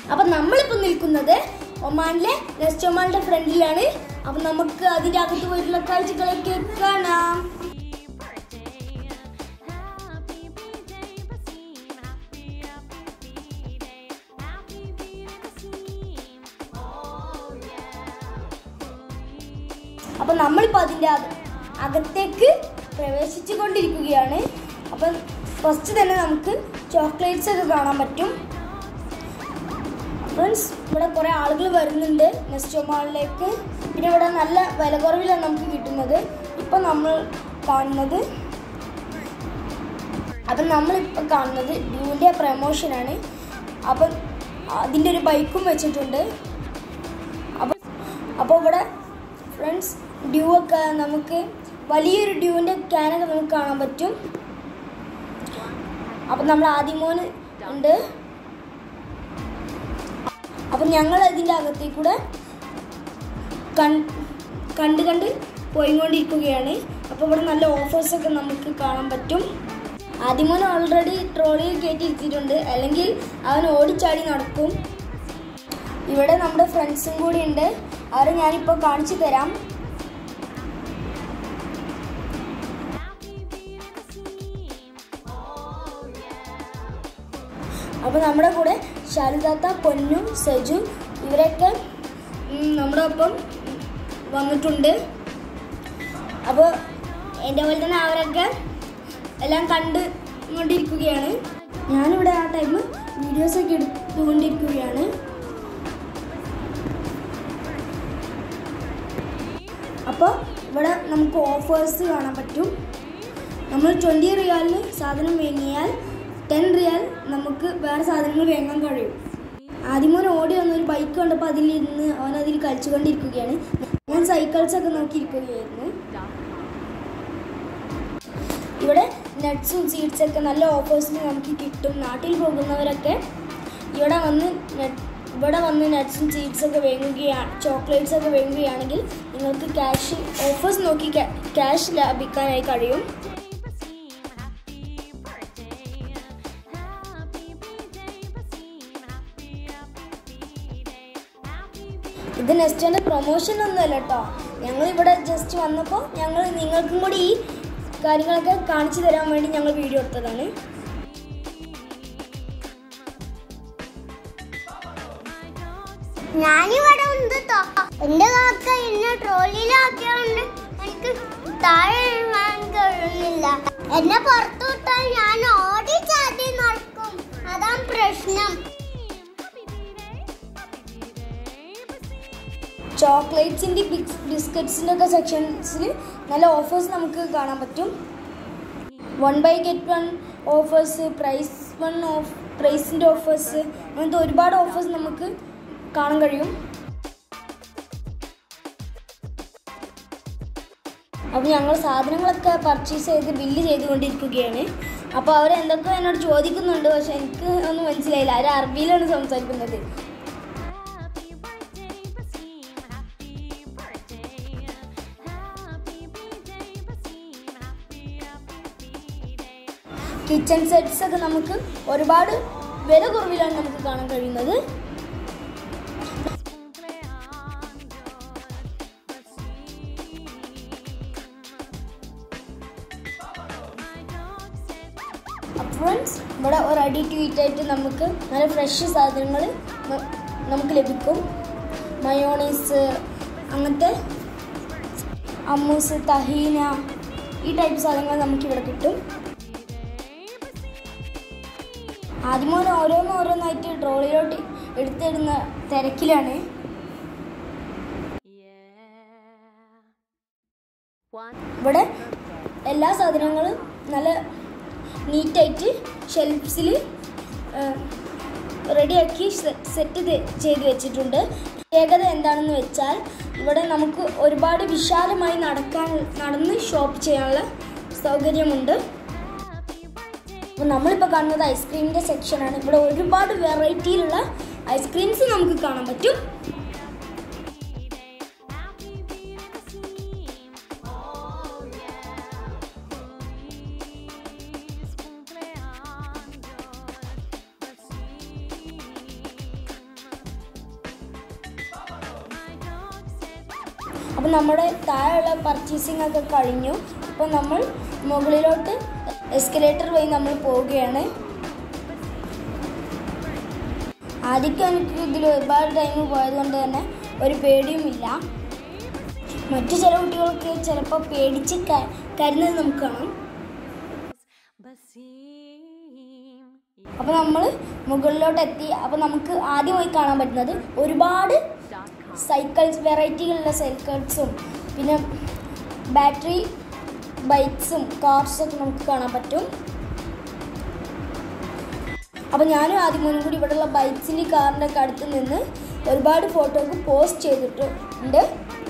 അപ്പം നമ്മളിപ്പോൾ നിൽക്കുന്നത് ഒമാനിലെ നെസ്റ്റ് ഒമാനിന്റെ ഫ്രണ്ടിലാണ് അപ്പം നമുക്ക് അതിൻ്റെ അകത്ത് പോയിട്ടുള്ള കാഴ്ചകളൊക്കെ കാണാം അപ്പം നമ്മളിപ്പോൾ അതിൻ്റെ അക- അകത്തേക്ക് പ്രവേശിച്ചു കൊണ്ടിരിക്കുകയാണ് അപ്പം ഫസ്റ്റ് തന്നെ നമുക്ക് ചോക്ലേറ്റ്സ് ഒക്കെ കാണാൻ പറ്റും ഫ്രണ്ട്സ് ഇവിടെ കുറേ ആളുകൾ വരുന്നുണ്ട് നെസ്റ്റോ മാളിലേക്ക് പിന്നെ ഇവിടെ നല്ല വില കുറവിലാണ് നമുക്ക് കിട്ടുന്നത് ഇപ്പം നമ്മൾ കാണുന്നത് അപ്പം നമ്മളിപ്പോൾ കാണുന്നത് ഡ്യൂവിൻ്റെ പ്രമോഷനാണ് അപ്പം അതിൻ്റെ ഒരു ബൈക്കും വെച്ചിട്ടുണ്ട് അപ്പം അപ്പോൾ ഇവിടെ ഫ്രണ്ട്സ് ഡ്യൂ ഒക്കെ നമുക്ക് വലിയൊരു ഡ്യൂവിൻ്റെ ക്യാനൊക്കെ നമുക്ക് കാണാൻ പറ്റും അപ്പം നമ്മൾ ആദ്യമോന് ഉണ്ട് അപ്പം ഞങ്ങൾ അതിൻ്റെ അകത്തേക്ക് കൂടെ കൺ- കണ്ട് കണ്ട് പോയിക്കൊണ്ടിരിക്കുകയാണ് അപ്പോൾ ഇവിടെ നല്ല ഓഫേഴ്സൊക്കെ നമുക്ക് കാണാൻ പറ്റും ആദ്യമോൻ ഓൾറെഡി ട്രോളിയിൽ കയറ്റി ഇരുത്തിയിട്ടുണ്ട് അല്ലെങ്കിൽ അവൻ ഓടിച്ചാടി നടക്കും ഇവിടെ നമ്മുടെ ഫ്രണ്ട്സും കൂടി ഉണ്ട് അവരെ ഞാനിപ്പോൾ കാണിച്ചു തരാം അപ്പോൾ നമ്മുടെ കൂടെ ശാരദാത്ത പൊന്നു സജു ഇവരൊക്കെ ഉം, നമ്മുടെ ഒപ്പം വന്നിട്ടുണ്ട് അപ്പോൾ എൻ്റെ പോലെ തന്നെ അവരൊക്കെ എല്ലാം കണ്ട് കൊണ്ടിരിക്കുകയാണ് ഞാനിവിടെ ആ ടൈം വീഡിയോസൊക്കെ എടുത്തുകൊണ്ടിരിക്കുകയാണ് അപ്പോൾ ഇവിടെ നമുക്ക് ഓഫേഴ്സ് കാണാൻ പറ്റും നമ്മൾ ട്വൻറ്റി റിയാലിന് സാധനം വാങ്ങിയാൽ ടെൻ റിയാൽ നമുക്ക് വേറെ സാധനങ്ങൾ വാങ്ങാൻ കഴിയും ആദ്യമോൻ ഓടി വന്ന ഒരു ബൈക്ക് കണ്ടപ്പോൾ അതിലിരുന്ന് അവൻ അതിൽ കളിച്ചുകൊണ്ടിരിക്കുകയാണ് ഞാൻ സൈക്കിൾസ് ഒക്കെ നോക്കിയിരിക്കുകയായിരുന്നു ഇവിടെ നട്ട്സും സീഡ്സ് ഒക്കെ നല്ല ഓഫേഴ്സിന് നമുക്ക് കിട്ടും നാട്ടിൽ പോകുന്നവരൊക്കെ ഇവിടെ വന്ന് നട്ട് ഇവിടെ വന്ന് നട്ട്സും സീഡ്സ് ഒക്കെ വാങ്ങുകയാണ് ചോക്ലേറ്റ്സ് ഒക്കെ വാങ്ങുകയാണെങ്കിൽ നിങ്ങൾക്ക് ക്യാഷ് ഓഫേഴ്സ് നോക്കി ക്യാഷ് ലാഭിക്കാനായി കഴിയും ഇത് നെസ്റ്റോന്റെ പ്രൊമോഷൻ ഒന്നുമല്ല കേട്ടോ ഞങ്ങൾ ഇവിടെ ജസ്റ്റ് വന്നപ്പോൾ ഞങ്ങൾ നിങ്ങൾക്കും കൂടി ഈ കാര്യങ്ങളൊക്കെ കാണിച്ചു തരാൻ വേണ്ടി ഞങ്ങൾ വീഡിയോ എടുത്തതാണ് ഞാനിവിടെ ഉണ്ട് ട്ടോ. എന്റെ കാക്ക എന്നെ ട്രോളിയിലാക്കിയോണ്ട് എനിക്ക് താഴെ ഇടാൻ കഴിയുന്നില്ല എന്നെ പുറത്തു വിട്ടാൽ ഞാൻ ഓടി ചാടി നടക്കും അതാണ് പ്രശ്നം ചോക്ലേറ്റ്സിൻ്റെ ബിസ്ക്കറ്റ്സിൻ്റെ ഒക്കെ സെക്ഷൻസിൽ നല്ല ഓഫേഴ്സ് നമുക്ക് കാണാൻ പറ്റും one buy get one offers price one off പ്രൈസിൻ്റെ ഓഫേഴ്സ് അങ്ങനത്തെ ഒരുപാട് ഓഫേഴ്സ് നമുക്ക് കാണാൻ കഴിയും അപ്പോൾ ഞങ്ങൾ സാധനങ്ങളൊക്കെ പർച്ചേസ് ചെയ്ത് ബില്ല് ചെയ്തുകൊണ്ടിരിക്കുകയാണ് അപ്പോൾ അവർ എന്തൊക്കെ എന്നോട് ചോദിക്കുന്നുണ്ട് പക്ഷെ എനിക്ക് ഒന്നും മനസ്സിലായില്ല അവർ അറബിയിലാണ് സംസാരിക്കുന്നത് കിച്ചൺ സെറ്റ്സ് ഒക്കെ നമുക്ക് ഒരുപാട് വില കുറവിലാണ് നമുക്ക് കാണാൻ കഴിയുന്നത് ഫ്രണ്ട്സ് ഇവിടെ ഒരു അടി ട്വീറ്റ് ആയിട്ട് നമുക്ക് നല്ല ഫ്രഷ് സാധനങ്ങൾ നമുക്ക് ലഭിക്കും മയോണൈസ് അങ്ങനത്തെ അമ്മൂസ് തഹീന ഈ ടൈപ്പ് സാധനങ്ങൾ നമുക്ക് ഇവിടെ കിട്ടും ആദ്യമോൻ ഓരോന്ന് ഓരോന്നായിട്ട് ട്രോളിയിലോട്ട് എടുത്തിടുന്ന തിരക്കിലാണ് ഇവിടെ എല്ലാ സാധനങ്ങളും നല്ല നീറ്റായിട്ട് ഷെൽഫ്സിൽ റെഡിയാക്കി സെറ്റ് ചെയ്ത് വെച്ചിട്ടുണ്ട് പ്രത്യേകത എന്താണെന്ന് വെച്ചാൽ ഇവിടെ നമുക്ക് ഒരുപാട് വിശാലമായി നടക്കാൻ നടന്ന് ഷോപ്പ് ചെയ്യാനുള്ള സൗകര്യമുണ്ട് അപ്പോൾ നമ്മളിപ്പോൾ കാണുന്നത് ഐസ്ക്രീമിൻ്റെ സെക്ഷനാണ് ഇവിടെ ഒരുപാട് വെറൈറ്റിയിലുള്ള ഐസ്ക്രീംസ് നമുക്ക് കാണാൻ പറ്റും അപ്പം നമ്മുടെ താഴെയുള്ള പർച്ചേസിംഗ് ഒക്കെ കഴിഞ്ഞു അപ്പോൾ നമ്മൾ മുകളിലോട്ട് എസ്കലേറ്റർ വഴി നമ്മൾ പോവുകയാണ് ആദ്യമൊക്കെ എനിക്ക് ഇതിൽ ഒരുപാട് ടൈം പോയതുകൊണ്ട് തന്നെ ഒരു പേടിയുമില്ല മറ്റു ചില കുട്ടികൾക്ക് ചിലപ്പോൾ പേടിച്ച് ക- കരുന്നത് നമുക്ക് കാണാം Basim. അപ്പോൾ നമ്മൾ മുകളിലോട്ട് എത്തി അപ്പോൾ നമുക്ക് ആദ്യമായി കാണാൻ പറ്റുന്നത് ഒരുപാട് സൈക്കിൾസ് വെറൈറ്റികളുള്ള സൈക്കിൾസും പിന്നെ ബാറ്ററി ബൈക്സും കാർസൊക്കെ നമുക്ക് കാണാൻ പറ്റും അപ്പോൾ ഞാനും ആദ്യം മുന്നും കൂടി ഇവിടെയുള്ള ബൈക്സിൻ്റെ കാറിൻ്റെ ഒക്കെ അടുത്ത് നിന്ന് ഒരുപാട് ഫോട്ടോക്ക് പോസ്റ്റ് ചെയ്തിട്ടുണ്ട്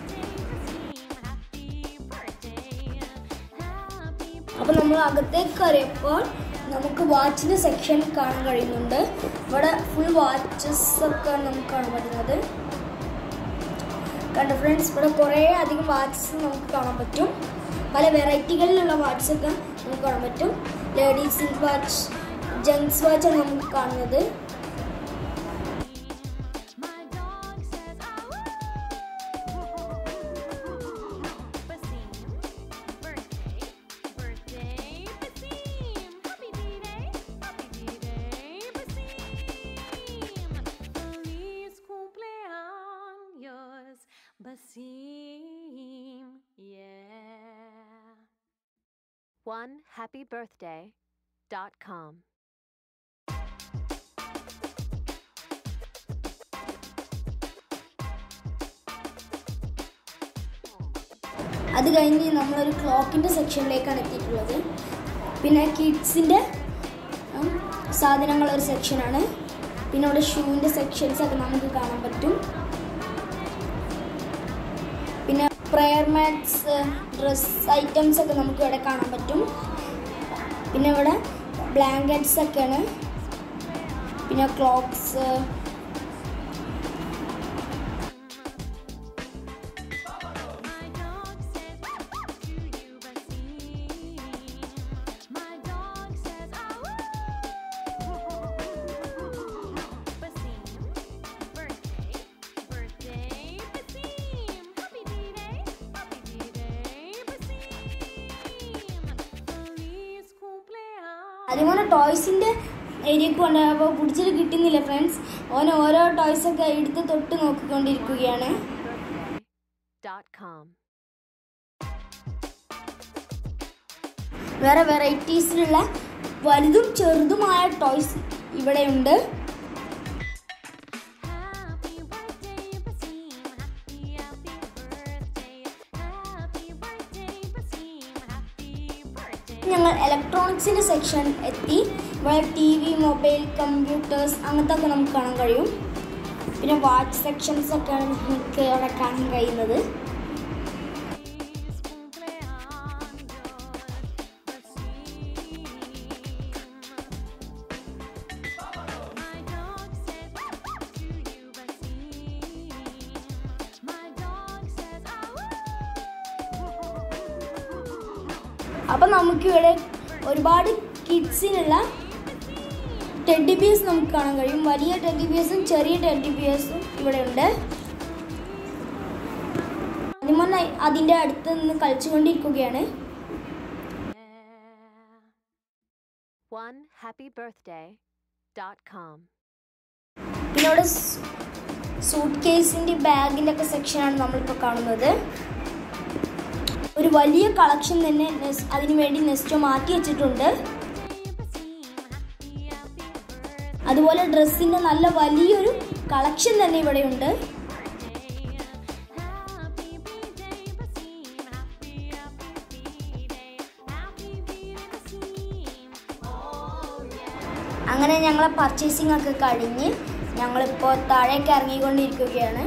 അപ്പോൾ നമ്മൾ അകത്തേക്ക് കയറിയപ്പോൾ നമുക്ക് വാച്ചിൻ്റെ സെക്ഷൻ കാണാൻ കഴിയുന്നുണ്ട് ഇവിടെ ഫുൾ വാച്ചസ് ഒക്കെ നമുക്ക് കാണാൻ പറ്റുന്നത് കണ്ട ഫ്രണ്ട്സ് ഇവിടെ കുറേ അധികം വാച്ചസ് നമുക്ക് കാണാൻ പറ്റും പല വെറൈറ്റികളിലുള്ള വാച്ചസ് ഒക്കെ നമുക്ക് കാണാൻ പറ്റും ലേഡീസ് വാച്ച് ജെൻസ് വാച്ചാണ് നമുക്ക് കാണുന്നത് My dog says, "Ow!" Basim, birthday, birthday, Basim. Happy D-Day, happy D-Day, Basim. Feliz cumpleaños, Basim. Yeah. One happy birthday dot com. അത് കഴിഞ്ഞ് നമ്മളൊരു ക്ലോക്കിൻ്റെ സെക്ഷനിലേക്കാണ് എത്തിയിട്ടുള്ളത് പിന്നെ കിഡ്സിൻ്റെ സാധനങ്ങളൊരു സെക്ഷനാണ് പിന്നെ അവിടെ ഷൂവിൻ്റെ സെക്ഷൻസ് ഒക്കെ നമുക്ക് കാണാൻ പറ്റും പിന്നെ പ്രെയർ മാറ്റ്സ് ഡ്രസ് ഐറ്റംസ് ഒക്കെ നമുക്ക് ഇവിടെ കാണാൻ പറ്റും പിന്നെ ഇവിടെ ബ്ലാങ്കറ്റ്സ് ഒക്കെയാണ് പിന്നെ clocks My dog says to you, Basim. My dog says, Basim, birthday, birthday, Basim. Happy D-Day, happy D-Day, Basim. Feliz cumpleaños. അതുപോലെ ടോയ്സിൻ്റെ ഏരിയക്ക് കൊണ്ടുപോയപ്പോൾ പിടിച്ചിട്ട് കിട്ടുന്നില്ല ഫ്രണ്ട്സ് ഓൻ ഓരോ ടോയ്സൊക്കെ എടുത്ത് തൊട്ട് നോക്കിക്കൊണ്ടിരിക്കുകയാണ് Dot com. വേറെ വെറൈറ്റീസിലുള്ള വലുതും ചെറുതുമായ ടോയ്സ് ഇവിടെയുണ്ട് Happy birthday, Basim. Happy, happy birthday. Happy birthday, Basim. Happy birthday. ഞങ്ങൾ ഇലക്ട്രോണിക്സിൻ്റെ സെക്ഷൻ എത്തി ഇവിടെ ടി വി മൊബൈൽ കമ്പ്യൂട്ടേഴ്സ് അങ്ങനത്തെ ഒക്കെ നമുക്ക് കാണാൻ കഴിയും പിന്നെ വാച്ച് സെക്ഷൻസ് ഒക്കെയാണ് നമുക്ക് അവിടെ കാണാൻ കഴിയുന്നത് Feliz cumpleaños, Basim. My dog says to you, Basim. My dog says, അപ്പം നമുക്കിവിടെ ഒരുപാട് കിഡ്സിനുള്ള ടെഡി ബിയേഴ്സ് നമുക്ക് കാണാൻ കഴിയും വലിയ ടെഡി ബിയേഴ്സും ചെറിയ ടെഡി ബിയേഴ്സും ഇവിടെ ഉണ്ട് അതിമോൻ അതിൻ്റെ അടുത്ത് നിന്ന് കളിച്ചുകൊണ്ടിരിക്കുകയാണ് Yeah. One happy birthday dot com. പിന്നെ ഇവിടെ സൂട്ട് കേസിൻ്റെ ബാഗിൻ്റെ ഒക്കെ സെക്ഷനാണ് നമ്മളിപ്പോൾ കാണുന്നത് ഒരു വലിയ കളക്ഷൻ തന്നെ നെസ് അതിനു വേണ്ടി നെസ്റ്റോ മാറ്റി വെച്ചിട്ടുണ്ട് അതുപോലെ ഡ്രസ്സിൻ്റെ നല്ല വലിയൊരു കളക്ഷൻ തന്നെ ഇവിടെയുണ്ട് അങ്ങനെ ഞങ്ങളെ പർച്ചേസിംഗ് ഒക്കെ കഴിഞ്ഞ് ഞങ്ങളിപ്പോൾ താഴേക്ക് ഇറങ്ങിക്കൊണ്ടിരിക്കുകയാണ്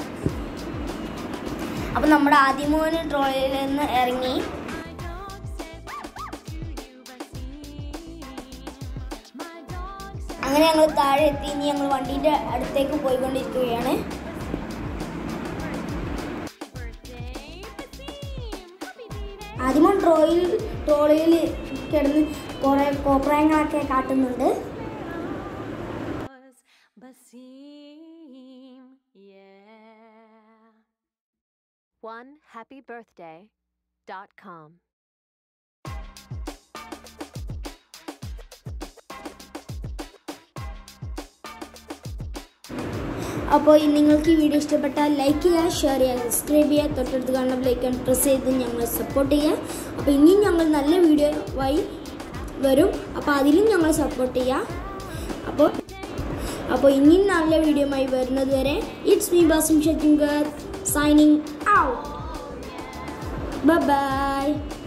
അപ്പം നമ്മുടെ ആദ്യമോന് ട്രോളിയിൽ നിന്ന് ഇറങ്ങി അങ്ങനെ ഞങ്ങൾ താഴെ എത്തി ഇനി ഞങ്ങൾ വണ്ടീൻ്റെ അടുത്തേക്ക് പോയിക്കൊണ്ടിരിക്കുകയാണ് ആദ്യമോൻ ട്രോയിൽ ട്രോളിയിൽ കിടന്ന് കുറേ കോപ്രായങ്ങളൊക്കെ കാട്ടുന്നുണ്ട് Basim, yeah. onehappybirthday.com. അപ്പോൾ നിങ്ങൾക്ക് ഈ വീഡിയോ ഇഷ്ടപ്പെട്ടാൽ ലൈക്ക് ചെയ്യുക ഷെയർ ചെയ്യുക സബ്സ്ക്രൈബ് ചെയ്യുക തൊട്ടടുത്ത് കാണുന്ന ബെലൈക്കൺ പ്രസ് ചെയ്ത് ഞങ്ങളെ സപ്പോർട്ട് ചെയ്യുക അപ്പോൾ ഇനിയും ഞങ്ങൾ നല്ല വീഡിയോ ആയി വരും അപ്പോൾ അതിലും ഞങ്ങൾ സപ്പോർട്ട് ചെയ്യുക അപ്പോൾ അപ്പോൾ ഇനിയും നല്ല വീഡിയോയുമായി വരുന്നത് വരെ it's me Basim Shakkingar signing out by